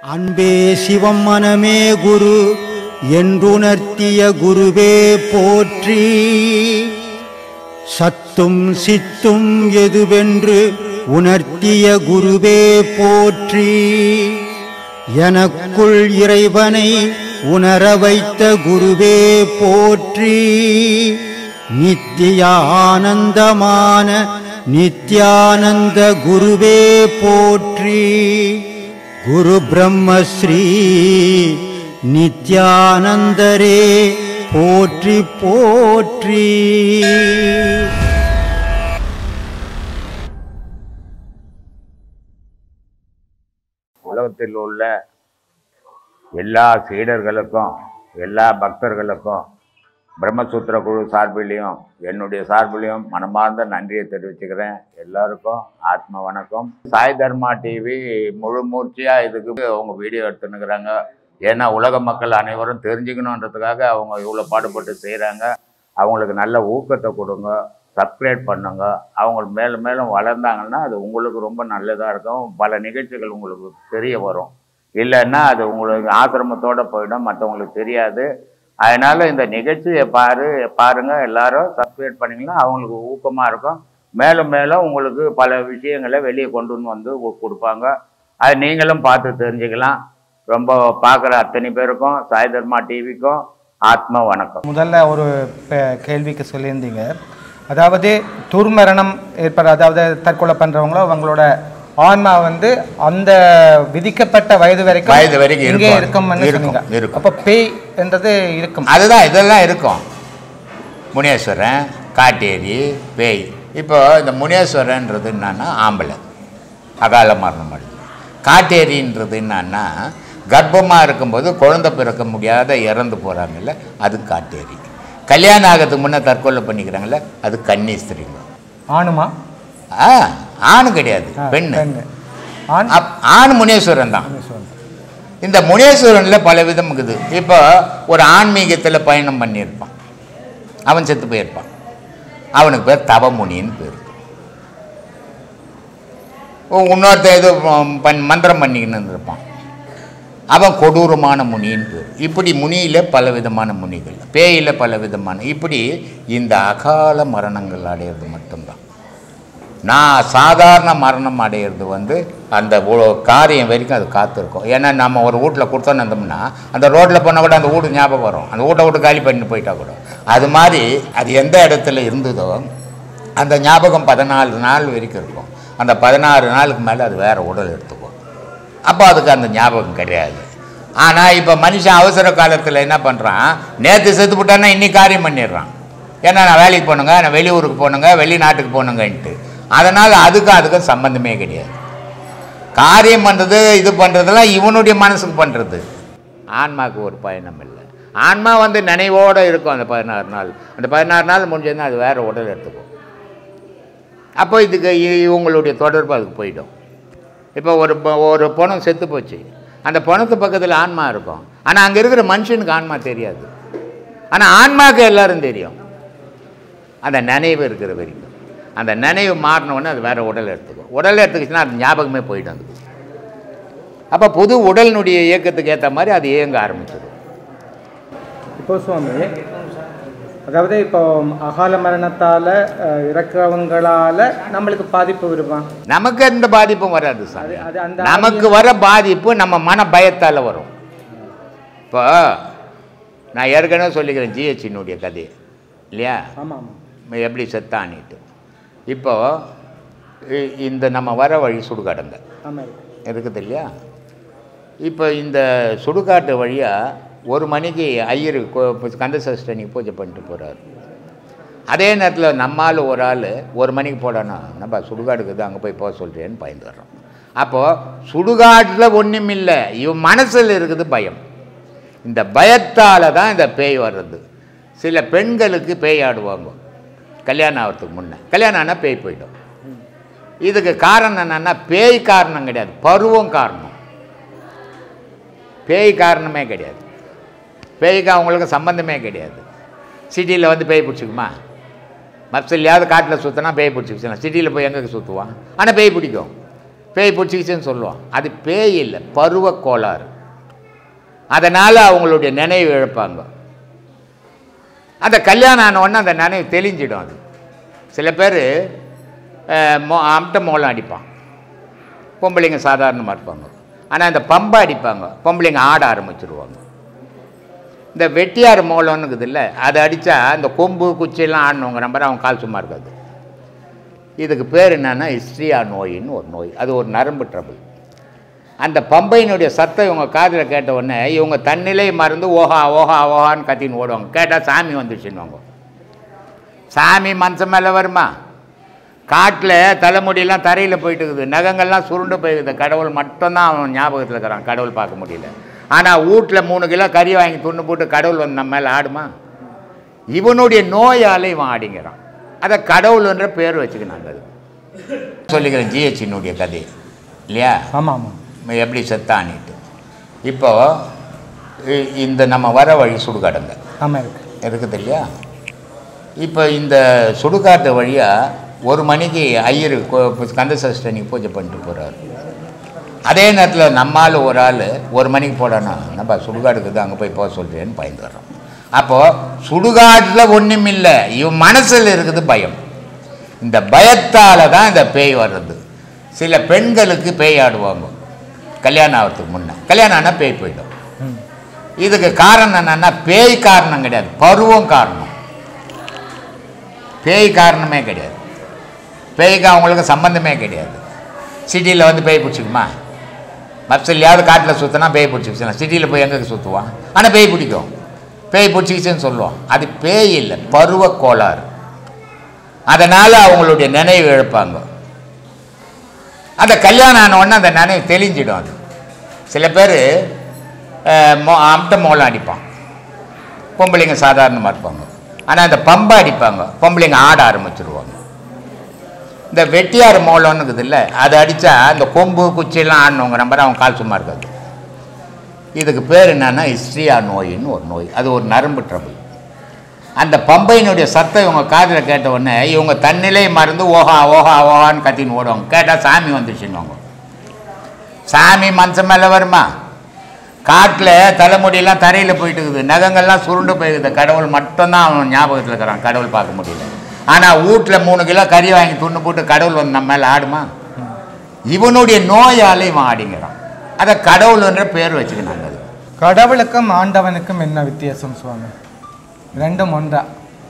அன்பே சிவம் மனமே குரு என்றுணர்த்திய குருவே போற்றி சத்தும் சித்தும் எதுவென்று உணர்த்திய குருவே போற்றி எனக்குள் இறைவனை உணர வைத்த குருவே போற்றி நித்திய ஆனந்தமான நித்யானந்த குருவே போற்றி குரு பிரம்மஸ்ரீ நித்யானந்தரே போற்றி போற்றி உலகத்தில் உள்ள எல்லா சீடர்களுக்கும் எல்லா பக்தர்களுக்கும் பிரம்மசூத்திர குழு சார்பிலையும் என்னுடைய சார்பிலையும் மனமார்ந்த நன்றியை தெரிவிச்சுக்கிறேன் எல்லாருக்கும் ஆத்ம வணக்கம் சாய் தர்மா டிவி முழு மூர்ச்சியாக இதுக்கு அவங்க வீடியோ எடுத்துன்னுக்குறாங்க ஏன்னா உலக மக்கள் அனைவரும் தெரிஞ்சுக்கணுன்றதுக்காக அவங்க இவ்வளோ பாடுபட்டு செய்கிறாங்க அவங்களுக்கு நல்ல ஊக்கத்தை கொடுங்க சப்ஸ்கிரைப் பண்ணுங்க அவங்க மேலும் மேலும் வளர்ந்தாங்கன்னா அது உங்களுக்கு ரொம்ப நல்லதாக இருக்கும் பல நிகழ்ச்சிகள் உங்களுக்கு தெரிய வரும் இல்லைன்னா அது உங்களுக்கு ஆசிரமத்தோட போயிடும் மற்றவங்களுக்கு தெரியாது அதனால இந்த நிகழ்ச்சியை பாரு பாருங்க எல்லாரும் சப்ஸ்கிரைப் பண்ணிங்கன்னா அவங்களுக்கு ஊக்கமாக இருக்கும் மேலும் மேலும் உங்களுக்கு பல விஷயங்களை வெளியே கொண்டு வந்து உ- கொடுப்பாங்க அது நீங்களும் பார்த்து தெரிஞ்சுக்கலாம் ரொம்ப பார்க்குற அத்தனை பேருக்கும் சாய் தர்மா டிவிக்கும் ஆத்ம வணக்கம் முதல்ல ஒரு ப- கேள்விக்கு சொல்லியிருந்தீங்க அதாவது துர்மரணம் ஏற்பட அதாவது தற்கொலை பண்றவங்களோ அவங்களோட ஆன்மா வந்து அந்த விதிக்கப்பட்ட வயது வரைக்கும் வயது வரைக்கும் இங்கே இருக்கும். இருக்கும்னு இருக்கும், சொன்னீங்க இருக்கும். அப்ப பேய் என்றது இருக்கும் அதுதான் இதெல்லாம் இருக்கும் முனேஸ்வரன் காட்டேரி பேய் இப்போ இந்த முனேஸ்வரன்றது என்னன்னா ஆம்பளை அகால மரணம் அடைஞ்சு காட்டேரின்றது என்னன்னா கர்ப்பமாக இருக்கும்போது குழந்தை பிறக்க முடியாத இறந்து போகிறாங்கல்ல அது காட்டேரி கல்யாணம் ஆகிறதுக்கு முன்னே தற்கொலை பண்ணிக்கிறாங்கல்ல அது கன்னிஸ்திரிங்க ஆணுமா ஆ ஆணு கிடையாது ஆ, பெண்ணு பெண்ணு. ஆண் அப்- ஆண் முனேஸ்வரன் தான் சொல்லுங்க. இந்த முனேஸ்வரனில் பல விதம் இருக்குது இப்போ ஒரு ஆன்மீகத்தில் பயணம் பண்ணியிருப்பான் அவன் செத்து போயிருப்பான் அவனுக்கு பேர் தவமுனின்னு பேர் இன்னொருத்த இது பண் மந்திரம் பண்ணிக்கின்னு இருந்திருப்பான் அவன் கொடூரமான முனின்னு பேர் இப்படி முனியில் பல விதமான முனிகள் பேயில் பல விதமான இப்படி இந்த அகால மரணங்கள் அடையிறது மட்டும்தான் நான் சாதாரண மரணம் அடையிறது வந்து அந்த உ- காரியம் வரைக்கும் அது காத்திருக்கும் ஏன்னா நம்ம ஒரு வீட்டில் கொடுத்தோன்னு இருந்தோம்னா அந்த ரோட்டில் போனால் கூட அந்த வீடு ஞாபகம் வரும் அந்த வீட்டை விட்டு காலி பண்ணி போயிட்டா கூட அது மாதிரி அது எந்த இடத்துல இருந்ததோ அந்த ஞாபகம் பதினாலு நாள் வரைக்கும் இருக்கும் அந்த பதினாறு நாளுக்கு மேலே அது வேறு உடல் எடுத்துக்கும் அப்போ அதுக்கு அந்த ஞாபகம் கிடையாது ஆனால் இப்போ மனுஷன் அவசர காலத்தில் என்ன பண்ணுறான் நேற்று செத்து போட்டான்னா இன்னைக்கு காரியம் பண்ணிடுறான் ஏன்னா நான் வேலைக்கு போனுங்க நான் வெளியூருக்கு போனுங்க வெளிநாட்டுக்கு போனுங்கன்ட்டு அதனால் அதுக்கும் அதுக்கும் சம்மந்தமே கிடையாது காரியம் பண்ணுறது இது பண்ணுறதெல்லாம் இவனுடைய மனசுக்கு பண்ணுறது ஆன்மாவுக்கு ஒரு பயணம் இல்லை ஆன்மா வந்து நினைவோடு இருக்கும் அந்த பதினாறு நாள் அந்த பதினாறு நாள் முடிஞ்சதுன்னா அது வேறு உடல் எடுத்துக்கும் அப்போ இதுக்கு இ- இவங்களுடைய தொடர்பு அதுக்கு போயிடும் இப்போ ஒரு பொ- ஒரு பணம் செத்து போச்சு அந்த பணத்து பக்கத்தில் ஆன்மா இருக்கும் ஆனால் அங்கே இருக்கிற மனுஷனுக்கு ஆன்மா தெரியாது ஆனால் ஆன்மாவுக்கு எல்லாரும் தெரியும் அந்த நினைவு இருக்கிற வரைக்கும் அந்த நினைவு மாறின உடனே அது வேறு உடல் எடுத்துக்கும் உடல் எடுத்துக்கிச்சுன்னா அது ஞாபகமே போயிடும் அதுக்கு அப்போ புது உடலினுடைய இயக்கத்துக்கு ஏற்ற மாதிரி அது இயங்க ஆரம்பிச்சிடும் இப்போ சுவாமி அதாவது இப்போ அகால மரணத்தால அஹ், இறக்கிறவங்களால நம்மளுக்கு பாதிப்பு வருமா நமக்கு எந்த பாதிப்பும் வராது சார் அது- அது அந்த நமக்கு வர பாதிப்பு நம்ம மன பயத்தால் வரும் இப்போ நான் ஏற்கனவே சொல்லிக்கிறேன் ஜிஹெச்சினுடைய கதை இல்லையா ஆமா ஆமா எப்படி செத்தானிட்டு இப்போ இ- இந்த நம்ம வர வழி சுடுகாடுங்க ஆமா இருக்கு. இருக்குது இல்லையா இப்போ இந்த சுடுகாட்டு வழியாக ஒரு மணிக்கு ஐயர் கோ- கந்த சஷ்டனிக்கு பூஜை பண்ணிட்டு போகிறார் அதே நேரத்தில் நம்மால் ஒரு ஆள் ஒரு மணிக்கு போடானா நம்ம சுடுகாடுக்கு தான் அங்கே போய் போக சொல்கிறேன்னு பயந்து வர்றோம் அப்போது சுடுகாட்டில் ஒன்றும் இல்லை இவன் மனசில் இருக்குது பயம் இந்த பயத்தால் தான் இந்த பேய் வர்றது சில பெண்களுக்கு பேய் ஆடுவாங்க கல்யாணம் ஆகிறதுக்கு முன்னே கல்யாணம் ஆனால் பேய் போயிடும் இதுக்கு காரணம் என்னன்னா பேய் காரணம் கிடையாது பருவம் காரணம் பேய் காரணமே கிடையாது பேய்க்கு அவங்களுக்கு சம்பந்தமே கிடையாது சிட்டியில் வந்து பேய் பிடிச்சிக்குமா மப்சல்லையாவது காட்டில் சுற்றினா பேய் பிடிச்சிக்கிச்சுனா சிட்டியில் போய் எங்கே சுற்றுவான் ஆனால் பேய் பிடிக்கும் பேய் பிடிச்சிக்கிச்சுன்னு சொல்லுவான் அது பேய் இல்லை பருவ கோளாறு அதனால் அவங்களுடைய நினைவு இழப்பாங்க அந்த கல்யாணம் ஆன உடனே அந்த நினைவு தெளிஞ்சிடும் அது சில பேர் மோ அம்ட்ட மோளம் அடிப்பான் பொம்பளைங்க சாதாரணமாக இருப்பாங்க ஆனால் இந்த பம்பை அடிப்பாங்க பொம்பளைங்க ஆட ஆரம்பிச்சிருவாங்க இந்த வெட்டியார் மோளம்னு இருக்குது இல்லை அதை அடித்தா இந்த கொம்பு குச்சியெல்லாம் ஆடினவங்க நம்பர் அவங்க கால் சும்மா இருக்காது இதுக்கு பேர் என்னென்னா ஹிஸ்ட்ரியா நோயின்னு ஒரு நோய் அது ஒரு நரம்பு ட்ரபிள் அந்த பம்பையினுடைய சத்தம் இவங்க காதில் கேட்ட உடனே இவங்க தன்னிலை மறந்து ஓஹா ஓஹா ஓஹான்னு கத்தின்னு ஓடுவாங்க கேட்டால் சாமி வந்துச்சுன்னுவாங்க சாமி மனுஷன் மேலே வருமா காட்டில் தலைமுடியெல்லாம் தரையில் போயிட்டு இருக்குது நகங்கள்லாம் சுருண்டு போயிருக்குது கடவுள் மட்டும்தான் அவன் ஞாபகத்தில் இருக்கிறான் கடவுள் பார்க்க முடியல ஆனால் வீட்டில் மூணு கிலோ கறி வாங்கி துண்ணு போட்டு கடவுள் வந்து நம்ம மேலே ஆடுமா இவனுடைய நோயால் இவன் ஆடிங்கிறான் அதை கடவுள்ன்ற பேர் வச்சுக்கினாங்க அது சொல்லிக்கிறேன் ஜிஹெச்சினுடைய கதை இல்லையா ஆமாம் ஆமாம் எப்படி செத்தானிட்டு இப்போ இ- இந்த நம்ம வர வழி சுடுகாடுங்க ஆமாம் இருக்கு இருக்குது இல்லையா இப்போ இந்த சுடுகாட்டு வழியாக ஒரு மணிக்கு ஐயர் கோ- கந்த சஷ்டனி பூஜை பண்ணிட்டு போகிறாரு அதே நேரத்தில் நம்மால் ஒரு ஆள் ஒரு மணிக்கு போடானா நம்ம சுடுகாடுக்கு அங்கே போய் போக சொல்கிறேன்னு பயந்து வர்றோம் அப்போது சுடுகாட்டில் ஒன்றும் இல்லை இவன் மனசில் இருக்குது பயம் இந்த பயத்தால் தான் இந்த பேய் வர்றது சில பெண்களுக்கு பேய் ஆடுவாங்க கல்யாணம் ஆகிறதுக்கு முன்னே கல்யாணம் ஆனால் பேய் போயிடும் ம் இதுக்கு காரணம் என்னன்னா பேய் காரணம் கிடையாது பருவம் காரணம் பேய் காரணமே கிடையாது பேய்க்கு அவங்களுக்கு சம்பந்தமே கிடையாது சிட்டியில் வந்து பேய் பிடிச்சிக்குமா மப்சல்லையாவது காட்டில் சுற்றினா பேய் பிடிச்சிக்கிச்சுனா சிட்டியில் போய் எங்கே சுற்றுவான் ஆனால் பேய் பிடிக்கும் பேய் பிடிச்சிக்கிச்சுன்னு சொல்லுவான் அது பேய் இல்லை பருவ கோளாறு அதனால் அவங்களுடைய நினைவு இழப்பாங்க அந்த கல்யாணம் ஆன உடனே அந்த நினைவு தெளிஞ்சிடும் அது சில பேர் மோ அம்ட்ட மோளம் அடிப்பான் பொம்பளைங்க சாதாரணமாக இருப்பாங்க ஆனால் இந்த பம்பை அடிப்பாங்க பொம்பளைங்க ஆட ஆரம்பிச்சிருவாங்க இந்த வெட்டியார் மோளம்னு இருக்குது இல்லை அதை அடித்தா இந்த கொம்பு குச்சியெல்லாம் ஆடினவங்க நம்பர் அவங்க கால் சும்மா இருக்காது இதுக்கு பேர் என்னன்னா ஹிஸ்ட்ரியா நோயின்னு ஒரு நோய் அது ஒரு நரம்பு ட்ரபிள் அந்த பம்பையினுடைய சத்தம் இவங்க காதில் கேட்ட உடனே இவங்க தன்னிலை மறந்து ஓஹா ஓஹா ஓஹான்னு கத்தின்னு ஓடுவாங்க கேட்டால் சாமி வந்துச்சுன்னுவாங்க சாமி மனுஷன் மேலே வருமா காட்டில் தலைமுடியெல்லாம் தரையில் போயிட்டு இருக்குது நகங்கள்லாம் சுருண்டு போயிருக்குது கடவுள் மட்டும்தான் அவன் ஞாபகத்தில் இருக்கிறான் கடவுள் பார்க்க முடியல ஆனால் வீட்டில் மூணு கிலோ கறி வாங்கி துண்ணு போட்டு கடவுள் வந்து நம்ம மேலே ஆடுமா இவனுடைய நோயால் இவன் ஆடிங்கிறான் அதை கடவுள்ன்ற பேர் வச்சுக்கினாங்க அது கடவுளுக்கும் ஆண்டவனுக்கும் என்ன வித்தியாசம் சுவாமி ரெண்டும் ஒன்றா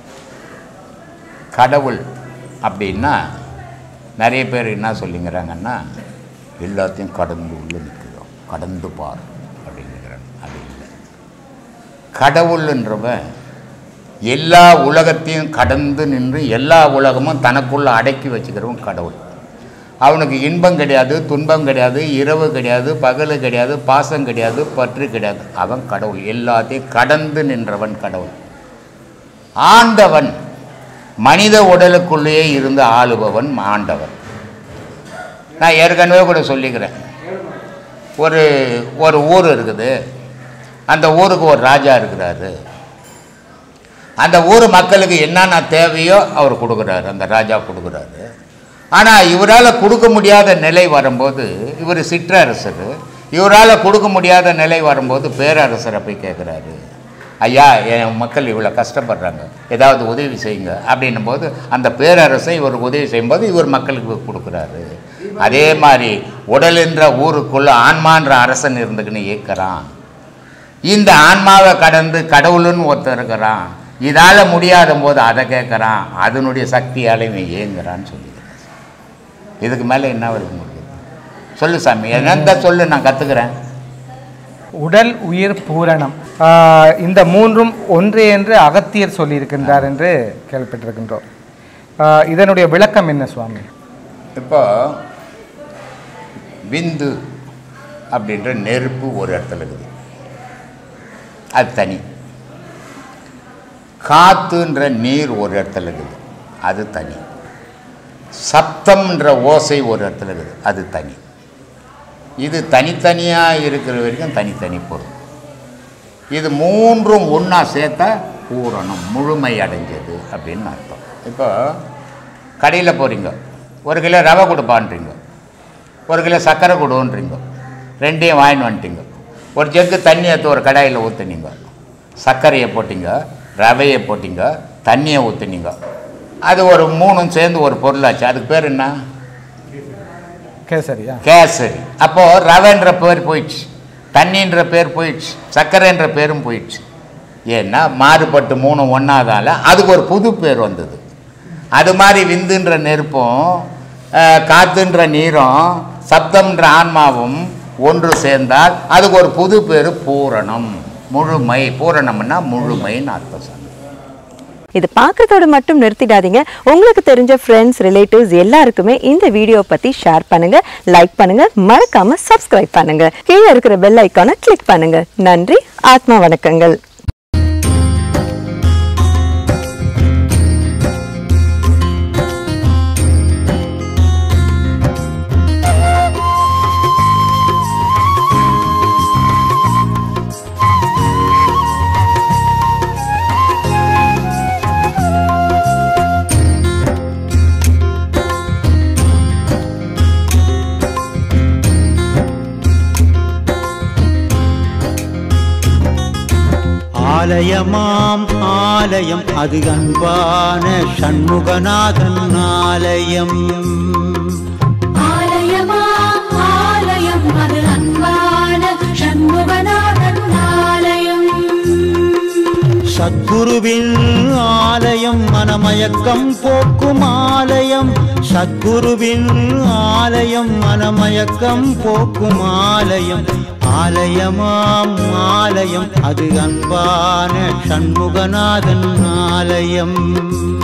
கடவுள் அப்படின்னா நிறைய பேர் என்ன சொல்லிங்கிறாங்கன்னா எல்லாத்தையும் கடந்து உள்ள நிற்கிறோம் கடந்து பார் அப்படிங்கிறாங்க அது இல்லை கடவுள்ன்றவன் எல்லா உலகத்தையும் கடந்து நின்று எல்லா உலகமும் தனக்குள்ள அடக்கி வச்சுக்கிறவன் கடவுள் அவனுக்கு இன்பம் கிடையாது துன்பம் கிடையாது இரவு கிடையாது பகல் கிடையாது பாசம் கிடையாது பற்று கிடையாது அவன் கடவுள் எல்லாத்தையும் கடந்து நின்றவன் கடவுள் ஆண்டவன் மனித உடலுக்குள்ளேயே இருந்து ஆளுபவன் ஆண்டவன் நான் ஏற்கனவே கூட சொல்லிக்கிறேன் ஒரு ஒரு ஊர் இருக்குது அந்த ஊருக்கு ஒரு ராஜா இருக்கிறாரு அந்த ஊர் மக்களுக்கு என்னென்ன தேவையோ அவர் கொடுக்குறாரு அந்த ராஜா கொடுக்குறாரு ஆனால் இவரால் கொடுக்க முடியாத நிலை வரும்போது இவர் சிற்றரசர் இவரால் கொடுக்க முடியாத நிலை வரும்போது பேரரசரை போய் கேட்குறாரு ஐயா என் மக்கள் இவ்வளோ கஷ்டப்படுறாங்க ஏதாவது உதவி செய்யுங்க அப்படின்னும் போது அந்த பேரரசை இவர் உதவி செய்யும்போது இவர் மக்களுக்கு கொடுக்குறாரு அதே மாதிரி உடலென்ற ஊருக்குள்ள ஆன்மான்ற அரசன் இருந்துக்குன்னு இயக்கிறான் இந்த ஆன்மாவை கடந்து கடவுளுன்னு ஒருத்தன் இருக்கிறான் இதால் முடியாத போது அதை கேட்குறான் அதனுடைய சக்தியால் இவன் ஏங்குறான்னு சொல்லிக்கிறேன் இதுக்கு மேலே என்ன வருது உங்களுக்கு சொல்லு சாமி என்னந்த சொல்லு நான் கற்றுக்கிறேன் உடல் உயிர் பூரணம் ஆஹ் இந்த மூன்றும் ஒன்றே என்று அகத்தியர் சொல்லியிருக்கின்றார் என்று கேள்விப்பட்டிருக்கின்றோம் ஆஹ் இதனுடைய விளக்கம் என்ன சுவாமி இப்போ விந்து அப்படின்ற நெருப்பு ஒரு இடத்துல இருக்குது அது தனி காத்துன்ற நீர் ஒரு இடத்துல இருக்குது அது தனி சப்தம்ன்ற ஓசை ஒரு இடத்துல இருக்குது அது தனி இது தனித்தனியாக இருக்கிற வரைக்கும் தனித்தனி பொருள் இது மூன்றும் ஒன்றா சேர்த்தா பூரணம் முழுமை அடைஞ்சது அப்படின்னு அர்த்தம் இப்போ கடையில் போகிறீங்க ஒரு கிலோ ரவை கொடுப்பான்றீங்க ஒரு கிலோ சர்க்கரை கொடுன்றீங்க ரெண்டையும் வாங்கின்னு வந்துட்டீங்க ஒரு ஜக்கு தண்ணி எடுத்து ஒரு கடாயில் ஊற்றுனீங்க சர்க்கரையை போட்டிங்க ரவையை போட்டிங்க தண்ணியை ஊற்றுனீங்க அது ஒரு மூணும் சேர்ந்து ஒரு பொருளாச்சு அதுக்கு பேர் என்ன கேசரியா கேசரி அப்போது ரவைன்ற பேர் போயிடுச்சு தண்ணின்ற பேர் போயிடுச்சு சர்க்கரைன்ற பேரும் போயிடுச்சு ஏன்னா மாறுபட்டு மூணு ஒன்றாதால அதுக்கு ஒரு புது பேர் வந்தது அது மாதிரி விந்துன்ற நெருப்பும் அஹ், காத்துன்ற நீரும் சப்தம்ன்ற ஆன்மாவும் ஒன்று சேர்ந்தால் அதுக்கு ஒரு புது பேர் பூரணம் முழுமை பூரணம்னா முழுமைன்னு அர்த்தம் சார் இது பார்க்கறதோட மட்டும் நிறுத்திடாதீங்க உங்களுக்கு தெரிஞ்ச ஃப்ரெண்ட்ஸ் ரிலேட்டிவ்ஸ் எல்லாருக்குமே இந்த வீடியோ பத்தி ஷேர் பண்ணுங்க லைக் பண்ணுங்க மறக்காம சப்ஸ்கிரைப் பண்ணுங்க கீழே இருக்கிற பெல் ஐக்கானை கிளிக் பண்ணுங்க நன்றி ஆத்மா வணக்கங்கள் ஆலயமாம் ஆலயம் அது அன்பான சண்முகநாதன் ஆலயம் ஆலயமா ஆலயம் அது அன்பான சண்முகநாதன் ஆலயம் சத்குருவின் ஆலயம் மனமயக்கம் போக்கும் ஆலயம் சத்குருவின் ஆலயம் மனமயக்கம் போக்கும் ஆலயம் ஆலயமாம் ஆலயம் அது அன்பான சண்முகநாதன் ஆலயம்